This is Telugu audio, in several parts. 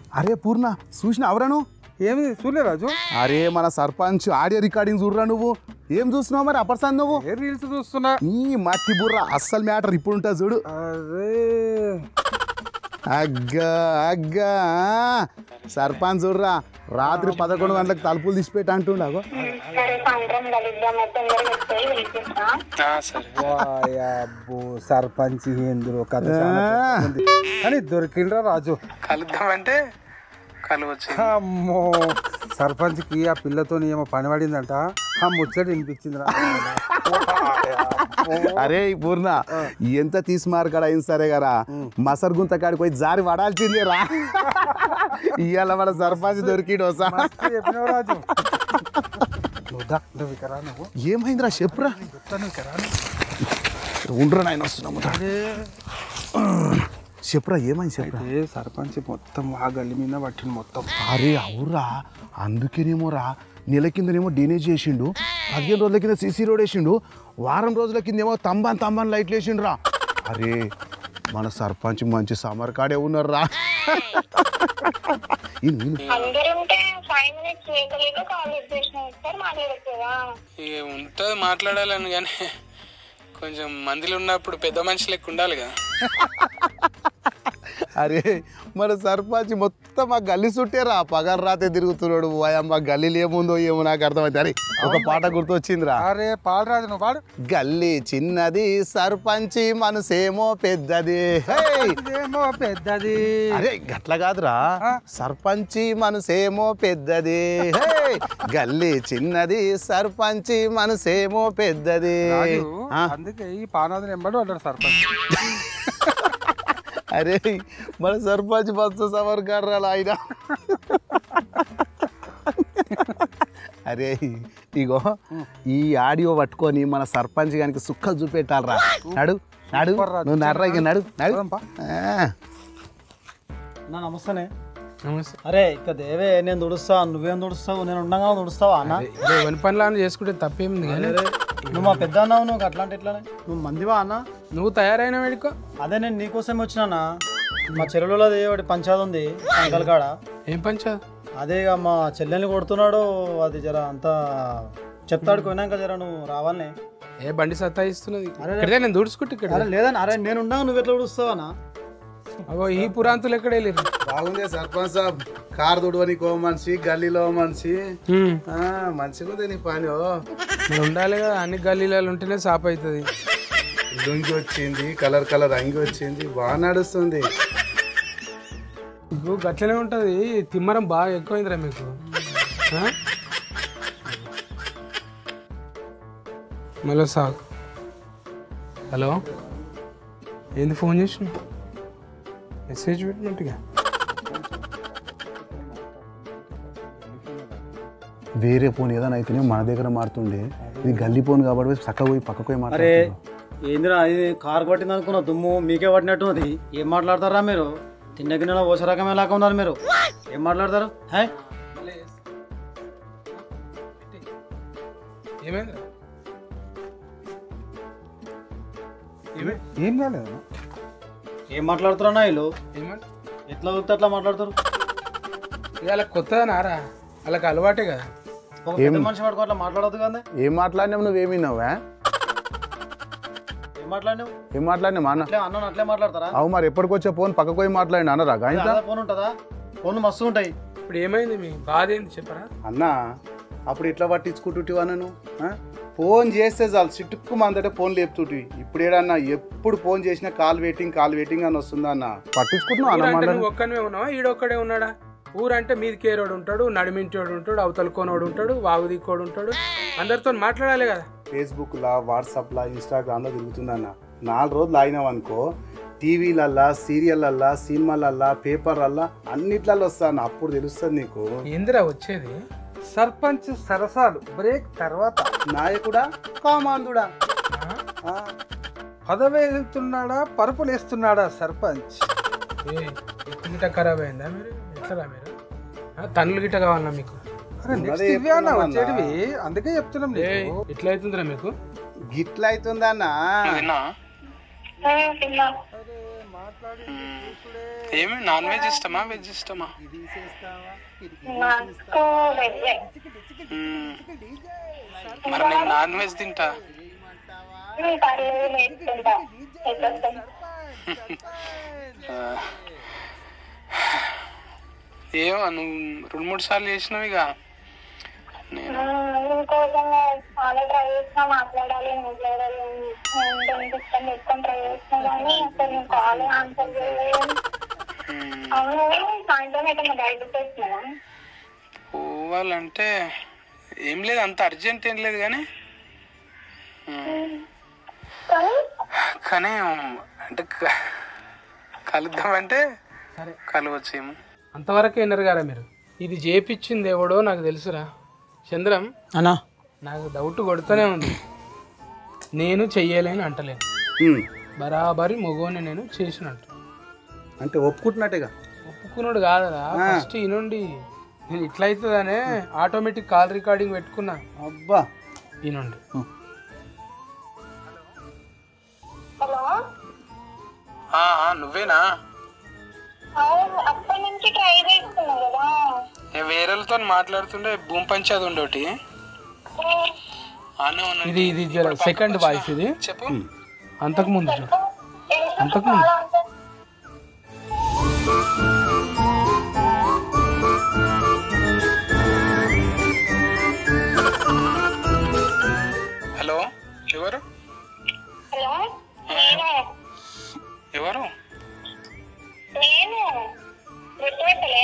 అరే పూర్ణ చూసిన అవరాను ఏమి చూడలే రాజు అరే మన సర్పంచ్ ఆడియో రికార్డింగ్ చూడరా నువ్వు ఏం చూస్తున్నావు మరి అపర్సాన్ నువ్వు ఏ రీల్స్ చూస్తున్నా నీ మట్టి బుర్ర అస్సలు మ్యాటర్ ఇప్పుడు ఉంటుంది చూడు అరే అగ్గా అగ్గా సర్పంచ్ చూడరా రాత్రి పదకొండు గంటలకు తలుపులు తీసిపెట్టి అంటుండగో సరే సాయంత్రం కలుద్దాం తొందరగా వచ్చి పిలిపిస్తా వాయబ్బో సర్పంచ్ ఏందిరో కథ చాలా పెద్దగుంది. కానీ దొరికిండ్రా రాజు కలుద్దామంటే కలవచ్చు అమ్మో సర్పంచ్కి ఆ పిల్లతో ఏమో పని పడిందంట ఆ ముచ్చట వినిపించిందిరా అరే ఈ పూర్ణ ఎంత తీసుమారు కాడ అయింది సరే కదా మసర్ గుంత కాడికి పోయి జారి పడాల్సిందే రా ఇవాళ మన సర్పంచ్ దొరికిడోసా మస్తు చెప్పినావు రాజు నువ్వు దా, నువ్వు ఇక్కడ రా నువ్వు ఏమైందిరా చెప్పురా ఉండరా నాయన వస్తున్నాము చెప్పురా ఏమైంది చెప్పురా ఏ సర్పంచ్ మొత్తం ఆ గల్లి మీద పట్టిండు మొత్తం అరే అవురా అందుకేనేమోరా నెల కిందనేమో డీనేజ్ చేసిండు పదిహేను రోజుల కింద సీసీ రోడ్ వేసిండు వారం రోజుల కిందేమో తంబాన్ తంబాన్ లైట్లు వేసిండ్రా అరే మన సర్పంచ్ మంచి సమర్ కాడే ఉన్నారా అందరుంటే ఫైవ్ మినిట్స్ వేయగలేక కాల్ చేసిన సార్ మాట్లాడచ్చుగా ఇక ఉంటుంది మాట్లాడాలని కానీ కొంచెం మందిలో ఉన్నప్పుడు పెద్ద మనిషి లెక్క ఉండాలి కదా అరే మన సర్పంచ్ మొత్తం ఆ గల్లీ చుట్టేరా పగలు రాతే తిరుగుతున్నాడు అమ్మ గల్లీలో ఏముందో ఏమో నాకు అర్థమైంది అరే ఒక పాట గుర్తొచ్చిందిరా అరే పాడు రాజు నువ్వు పాడు గల్లీ చిన్నది సర్పంచి మనసేమో పెద్దది హే! ఇదేమో పెద్దది అరే గట్ల కాదురా సర్పంచి మనసేమో పెద్దది హే! గల్లీ చిన్నది సర్పంచి మనసేమో పెద్దది రాజు ఆ, అందుకే ఈ పానాథుని ఎంబడి ఉంటాడు సర్పంచ్ అరే మన సర్పంచ్ బస్సు సవర్ గారు ఆయన అరే ఇగో ఈ ఆడియో పట్టుకొని మన సర్పంచ్ గానికి సుక్కలు చూపెట్టాలరా నడు నడు సూపర్ రా, నువ్వు నర్రా ఇక నడు నడు పోదాంపా. ఆ. నా నమస్తేనే నమస్తే అరే ఇక దేవే నేను దుడుస్తా నువ్వేం దుడుస్తావు నేను ఉండగా దుడుస్తావా అన్న అదే ఎవరి పనులు అని చేసుకుంటే తప్పేముంది కానీ అరే, నువ్వు మా పెద్ద అన్నావు నువ్వు అట్లాంటి ఎట్లానే నువ్వు మందివా అన్న నువ్వు తయారైన వేడుకో అదే నేను నీకోసం వచ్చినానా మా చెరువులోది ఒకటి పంచాది ఉంది అంకల్ కాడ ఏం పంచా అదే ఇక మా చెల్లెల్ని కొడుతున్నాడు అది జర అంతా చెప్తాడు పోయినాక జర నువ్వు రావాలని ఏ బండి సత్తాయిస్తున్నది ఇక్కడే నేను దూడుచుకుంటే ఇక్కడ అరే లేదని అరే నేను ఉండగా నువ్వు ఎట్లా దుడుస్తావు అన్న అగో ఈ పురాంతులు ఎక్కడ వెళ్ళారు బాగుంది సర్పంచ్ సాబ్ కార్ దుడవనికి ఓ మనిషి గల్లీలో ఓ మనిషి ఆ, మంచిగా ఉంది నీ పని ఓ. మరి ఉండాలి కదా అన్ని గల్లీలలో ఉంటేనే సాప్ అవుతుంది లుంగి వచ్చింది కలర్ కలర్ అంగి వచ్చింది బాగా నడుస్తుంది ఇప్పుడు గట్లనే ఉంటుంది తిమ్మరం బాగా ఎక్కువైందిరా మీకు ఆ? మళ్ళీ సాగు హలో ఏంది ఫోన్ చేసిన మెసేజ్ పెట్టినట్టుగా వేరే ఫోన్ ఏదైనా అయితేనే మన దగ్గర మారుతుండే ఇది గల్లీ ఫోన్ కాబట్టి చక్కగా పోయి పక్కకు పోయి అరే మాట్లాడుతున్నాం ఏందిరా ఇది కారు పట్టింది అనుకున్న దుమ్ము మీకే పట్టినట్టున్నది ఏం మాట్లాడతారా మీరు తిన్న గిన్నెలో ఓస రకమే లాగా ఉన్నారు మీరు ఏం మాట్లాడతారు హే ఏమైందిరా ఏం కాలేదు ఏం మాట్లాడుతారన్నా వీళ్ళు ఏమంట ఎట్లా దొరికితే అట్లా మాట్లాడతారు ఇవాళ కొత్తదా నారా వాళ్ళకి అలవాటే కదా ఒక పెద్ద మనిషి పడుకో అట్లా మాట్లాడదు కదా ఏం మాట్లాడినావు నువ్వేమి విన్నావా ఏం మాట్లాడినావు ఏం మాట్లాడినా మా అన్న అట్లే అన్న అట్లే మాట్లాడతారా అవు మరి ఎప్పటికొచ్చే ఫోన్ పక్కకు పోయి మాట్లాడినా అన్నరా గాయంత అదే ఫోన్ ఉంటుందా ఫోన్లు మస్తు ఉంటాయి ఇప్పుడు ఏమైంది మీ బాధ ఏంది చెప్పరా అన్న అప్పుడు ఇట్లా పట్టించుకుంటుంటివా నన్ను ఆ? ఫోన్ చేస్తే చాలు చిట్టుక్కు మందటే ఫోన్ లేపుతుంటివి ఇప్పుడు ఏడన్నా ఎప్పుడు ఫోన్ చేసినా కాల్ వెయిటింగ్ కాల్ వెయిటింగ్ అని వస్తుందా అన్న పట్టించుకుంటున్నావు అన్న ఊరంటే మళ్ళీ నువ్వు ఒక్కనివే ఉన్నావా ఈడొక్కడే ఉన్నాడా ఊరంటే మీది కేరోడు ఉంటాడు నడిమించోడు ఉంటాడు అవతల కోనోడు ఉంటాడు వాగు దిక్కోడు ఉంటాడు అందరితో మాట్లాడాలి కదా ఫేస్బుక్లా వాట్సాప్లా ఇన్స్టాగ్రామ్లో తిరుగుతుందన్న నాలుగు రోజులు ఆగినావు అనుకో టీవీలల్లా సీరియల్లల్లా సినిమాలల్లా పేపర్లల్లా అన్నిట్లలో వస్తాను అప్పుడు తెలుస్తుంది నీకు ఏందిరా వచ్చేది సర్పంచ్ సరసాలు బ్రేక్ తర్వాత నాయకుడా కామాందుడా ఆ, పదవి వెళ్తున్నాడా పరుపులు వేస్తున్నాడా సర్పంచ్ ఏ ఎత్తు గిట్ట ఖరాబ్ అయిందా మీరు ఎట్లా మీరు ఆ, తన్నులు గిట్ట కావాలన్నా మీకు అరే నెక్స్ట్ ఉన్నదే ఇవే అన్న చెప్తున్నాం వచ్చేటివి అందుకే చెప్తున్నాం ఏ నీకు. ఎట్లా అవుతుందిరా మీకు గిట్ల అవుతుందన్నా తిన్నా అరే ఏమి నాన్ వెజ్ ఇష్టమా వెజ్ ఇష్టమా నాకు వెజ్ మ్మ్. మరి నేను నాన్ వెజ్ తింటా పర్లేదు నేర్చుకుంటా ఎట్లొస్తాం ఆ. ఏమో నువ్వు రెండు మూడు సార్లు చేసినావు ఇక నేను ఇంకోసం చాలా ట్రై చేసినా మాట్లాడాలి మాట్లాడాలి సిస్టమ్ పెట్టుకొని ట్రై చేసినా కానీ అసలు నేను కాల్ ఆన్సర్ చేయలేదు మ్మ్. అవును సాయంత్రం ఎక్కడ బయటకు వచ్చినా పోవాలంటే ఏం లేదు అంత అర్జెంట్ ఏం లేదు కానీ కానీ కానీ అంటే క- కలుద్దామంటే సరే కలవచ్చేమో అంతవరకు విన్నారు కదా మీరు ఇది చేపిచ్చింది ఎవడో నాకు తెలుసురా చంద్రం అన్నా నాకు డౌట్ కొడుతూనే ఉంది నేను చెయ్యలేని అంటలేను ఉమ్. బరాబరి మగోని నేను చేసినట్టు అంటే ఒప్పుకుంటున్నట్టుగా ఒప్పుకున్నాడు కాదరా ఫస్ట్ ఈనుండి నేను ఇట్లా అవుతుందనే ఆటోమేటిక్ కాల్ రికార్డింగ్ పెట్టుకున్నా అబ్బా ఈనుండి హలో ఆ, ఆ, నువ్వేనా అవును అప్పటి నుంచి ట్రై చేస్తున్నా కదా నేను వేరేలతో మాట్లాడుతుండే భూమి పంచాయతీ ఉండే ఒకటి ఆనే ఉన్నా ఇది ఇది సెకండ్ వాయిస్ ఇది చెప్పు అంతకు ముందు చూ. ఎందుకు అంతకు కాల్ ఆన్సర్ హలో ఎవరు హలో నేను ఎవరు నేను గుర్తుపెట్టలే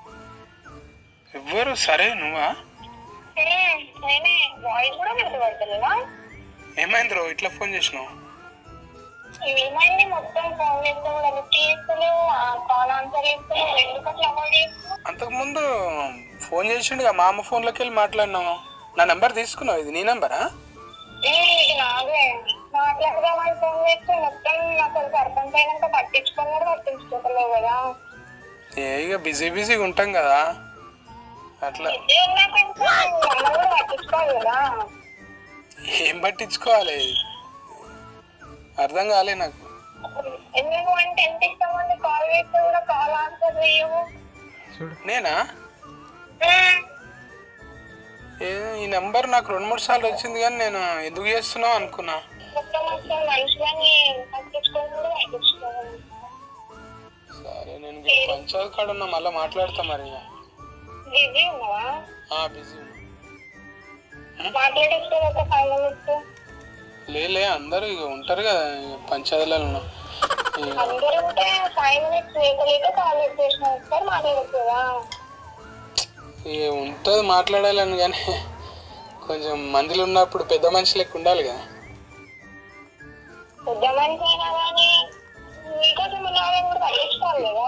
ఎవరు సరే నువ్వా హ్మ్, నేనే వాయిస్ కూడా గుర్తుపడతలేదా ఏమైంది రో ఇట్లా ఫోన్ చేసినావు ఏమైంది మొత్తం ఫోన్ చేస్తే కూడా లిఫ్ట్ చేస్తలేవు కాల్ ఆన్సర్ చేస్తలేవు ఎందుకు అట్లా అవాయిడ్ చేస్తున్నావు అంతకు ముందు ఫోన్ చేసిండు మా అమ్మ ఫోన్లోకి వెళ్ళి మాట్లాడినావు నా నెంబర్ తీసుకున్నావు ఇది నీ నెంబరా హ్మ్, ఇది నాదే మాట్లాడదామని ఫోన్ చేస్తే మొత్తం అసలు సర్పంచ్ అయినాక పట్టించుకొని కూడా పట్టించుకోవట్లేవు కదా ఏ ఇక బిజీ బిజీగా ఉంటాం కదా అట్లా ఇది ఉన్నాక ఇంకా మమ్మల్ని కూడా పట్టించుకోవాలి కదా ఏం పట్టించుకోవాలి అర్థం కాలే నాకు ఎందుకు అంటే ఎంత ఇష్టం ఉంది కాల్ చేస్తే కూడా కాల్ ఆన్సర్ చేయవు చూడు నేనా హ్మ్. ఏ ఈ నెంబర్ నాకు రెండు మూడు సార్లు వచ్చింది కానీ నేను ఎందుకు చేస్తున్నావు అనుకున్నా మొత్తం మొత్తం మనుషులని పట్టించుకొని కూడా పట్టించుకోవాలి సరే నేను ఇక పంచాయతీ కాడ ఉన్నా మళ్ళీ మాట్లాడతా మరి ఇక. బిజీ ఉన్నావా ఆ బిజీ ఉన్నా మాట్లాడచ్చు ఒక ఫైవ్ మినిట్స్ లేలే అందరూ ఇక ఉంటారు కదా ఇక పంచాయతీలలో ఉన్నా ఇక అందరూ ఉంటే ఫైవ్ మినిట్స్ లేక లేక కాల్ చేసిన ఒకసారి మాట్లాడచ్చు కదా ఇక ఉంటుంది మాట్లాడాలని కానీ కొంచెం మందిలో ఉన్నప్పుడు పెద్ద మనిషి లెక్క ఉండాలి కదా పెద్ద మనిషి అయినా కానీ మీకోసం ఉన్నారని కూడా పట్టించుకోవాలి కదా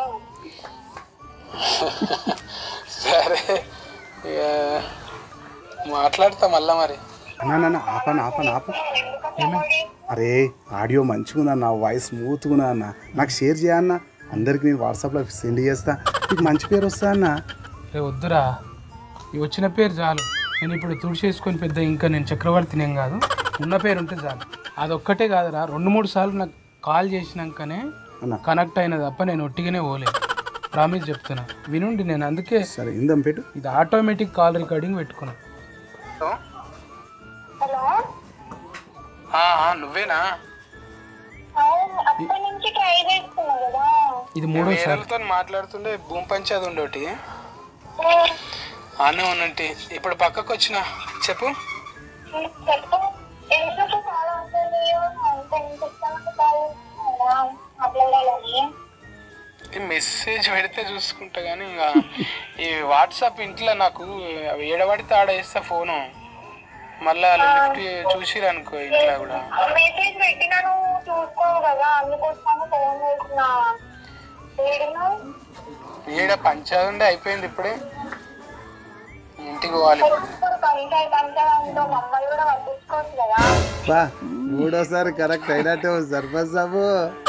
సరే ఇక మాట్లాడతా మళ్ళా మరి అన్నా నాన్న ఆపన ఆపన ఆప ఎందుకు అట్లా avoid చేస్తున్నావు? అరే ఆడియో మంచిగా ఉందన్న వాయిస్ స్మూత్గా అన్న నాకు షేర్ చేయన్న అందరికి నేను వాట్సాప్లో సెండ్ చేస్తా నీకు మంచి పేరు వస్తా అన్న రే వద్దురా ఈ వచ్చిన పేరు చాలు నేను ఇప్పుడు తుడిచేసుకొని పెద్ద ఇంకా నేను చక్రవర్తినేం కాదు ఉన్న పేరు ఉంటే చాలు అదొక్కటే కాదురా రెండు మూడు సార్లు నాకు కాల్ చేసినాకనే అన్న కనెక్ట్ అయిన తప్ప నేను ఒట్టిగానే పోలేదు ప్రామిస్ చెప్తున్నా వినుండి నేను అందుకే సరే ఇందం పెట్టు ఇది ఆటోమేటిక్ కాల్ రికార్డింగ్ పెట్టుకున్నా హలో ఆ, ఆ, నువ్వేనా అవును అప్పటి నుంచి ట్రై చేస్తున్నా కదా ఇది మూడోసారి వేరేలతో మాట్లాడుతుండే భూమి పంచాయతీ ఉండే ఒకటి హ్మ్. ఆనే ఉన్నట్టు ఇప్పుడు పక్కకు వచ్చిన చెప్పు చెప్పు ఎందుకు కాల్ ఆన్సర్ చేయవు అంత ఎంత ఇష్టం కాల్ చేస్తున్నావు మాట్లాడాలని ఈ మెసేజ్ పెడితే చూసుకుంటా కానీ ఇంకా ఈ వాట్సాప్ ఇంట్లో నాకు అవి ఏడబడితే ఆడ వేస్తా ఫోను మళ్ళీ లిఫ్ట్ చూసిరు అనుకో ఇంట్లో కూడా మెసేజ్ పెట్టినా నువ్వు చూసుకోవు కదా అందుకోసం ఫోన్ చేసిన ఏడున్నావు ఈడ పంచాయతీ ఉండే అయిపోయింది ఇప్పుడే ఇంటికి పోవాలి ఇప్పుడు పంచాయతీ పంచాయతీ మమ్మల్ని కూడా పట్టించుకోవచ్చు కదా బా మూడోసారి కరెక్ట్ అయినట్టే ఉంది సర్పంచ్ సాబు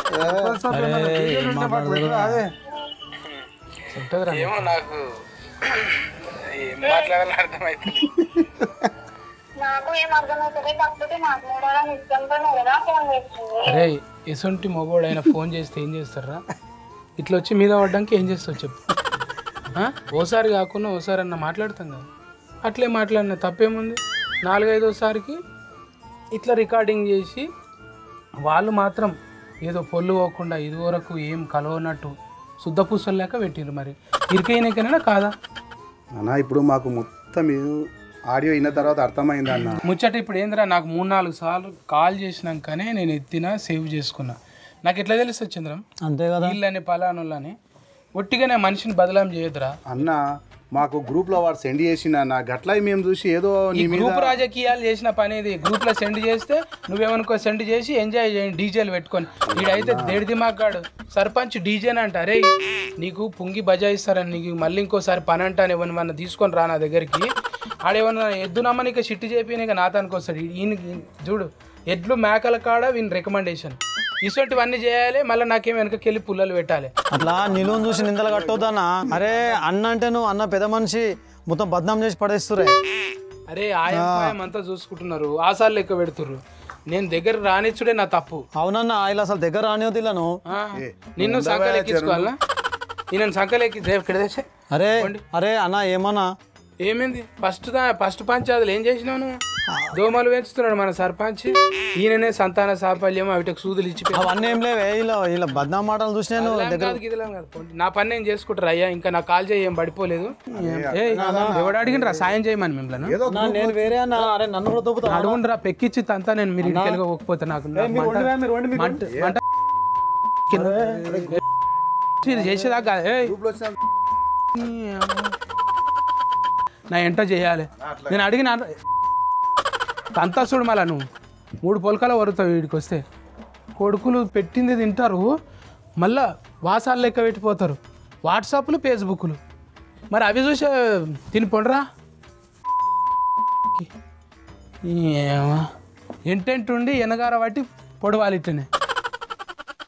ఉంటుందిరా ఏమో నాకు ఏం మాట్లాడాలని అర్థమవుతుంది నాకు ఏం అర్థమవుతుంది కాకపోతే మాట్లాడాలని ఇష్టంతోనే కదా ఫోన్ చేసింది అరే ఎసొంటి మొగోడైనా ఫోన్ చేస్తే ఏం చేస్తారా ఇట్లా వచ్చి మీద పడ్డానికి ఏం చేస్తావు చెప్పు ఆ? ఓసారి కాకుండా ఓసారి అన్న మాట్లాడతాం కదా అట్లే మాట్లాడిన తప్పేముంది నాలుగైదోసారికి ఇట్లా రికార్డింగ్ చేసి వాళ్ళు మాత్రం ఏదో పొల్లు పోకుండా ఇదివరకు ఏం కలవనట్టు శుద్ధ పూసలు లేక పెట్టిర్రు మరి ఇరికైనాకైనా కాదా అన్న ఇప్పుడు మాకు మొత్తం ఆడియో విన్న తర్వాత అర్థమైంది అన్న ముచ్చట ఇప్పుడు ఏందిరా నాకు మూడు నాలుగు సార్లు కాల్ చేసినాకనే నేను ఎత్తిన సేవ్ చేసుకున్నా నాకు ఎట్లా తెలుస్తుంది చంద్రం అంతే కదా వీళ్ళని పలానులని ఒట్టిగానే మనిషిని బదలాం చేయొద్దురా అన్న మాకు గ్రూప్లో వాడు సెండ్ చేసిన అన్న గట్లా మేము చూసి ఏదో ఈ నీ మీద గ్రూప్ రాజకీయాలు చేసిన పని ఇది గ్రూప్ లో సెండ్ చేస్తే నువ్వేమనుకో సెండ్ చేసి ఎంజాయ్ చేయండి డీజేలు పెట్టుకొని వీడైతే దేడి దిమాగాడు సర్పంచ్ డీజేని అంట అరే నీకు పుంగి బజాయిస్తారని నీకు మళ్ళీ ఇంకోసారి పని అంటాను ఏమన్నా తీసుకొని రా నా దగ్గరికి ఆడేమన్నా ఎద్దు నమ్మనిక చిట్టి చేపి నీకు నాతానికి వస్తాడు ఈయన చూడు ఎడ్లు మేకల కాడ వీని రికమెండేషన్ ఇటువంటివన్నీ చేయాలి మళ్ళీ నాకేం వెనకకెళ్ళి పుల్లలు పెట్టాలి అట్లా నిలువను చూసి నిందలు కట్టొద్దన్నా అరే అన్న అంటే నువ్వు అన్న పెద్ద మనిషి మొత్తం బద్నాం చేసి పడేస్తురే అరే ఆయం అంతా చూసుకుంటున్నారు ఆసాలు లెక్క పెడుతుర్రు నేను దగ్గర రానిచ్చుడే నా తప్పు అవునన్నా ఇలా అసలు దగ్గర రానివద్దు ఇలాను ఆ, నిన్ను సంకలు ఎక్కించుకోవాలా నేను సంకలు ఎక్కి ఇక్కడ తెచ్చే అరే అరే అన్న ఏమన్నా ఏమైంది ఫస్ట్ దా ఫస్ట్ పంచాయతీలు ఏం చేసినావు నువ్వు దోమలు పెంచుతున్నాడు మన సర్పంచ్ ఈయననే సంతాన సాఫల్యం అవిటకు సూదులు ఇచ్చి పె- అవన్నీ ఏం లేవే ఇలా ఇలా బద్నాం మాటలు చూసి నేను అదిలాం కాదు, గిదిలాం కాదు. పోండి. నా పని నేను చేసుకుంటారు అయ్యా ఇంకా నా కాల్ చేయి ఏం పడిపోలేదు ఏయ్, ఎవడు అడిగినరా సాయం చేయమని మిమ్మల్ని అన్నా, నేను వేరే అన్న అరే నన్ను కూడా దొబ్బుతా అడుగుండ్రా పెక్కిచ్చి తంతా నేను మీరు ఇంటికి పోకపోతే నాకు నా మంట- మంట- మంట ఇది చేసేదాకా కాదు. ఏయ్. నా ఎంట చేయాలి నేను అడిగిన తంతా చూడు మళ్ళా నువ్వు మూడు పొలకల వరుతావు వీడికి వస్తే కొడుకులు పెట్టింది తింటారు మళ్ళా వాసాలు లెక్క పెట్టిపోతారు వాట్సాప్లు ఫేస్బుక్లు మరి అవి చూసే తిని పొండరా ఏమా ఎంటెంటుండి ఎనగార పట్టి పొడవాలి ఇట్లనే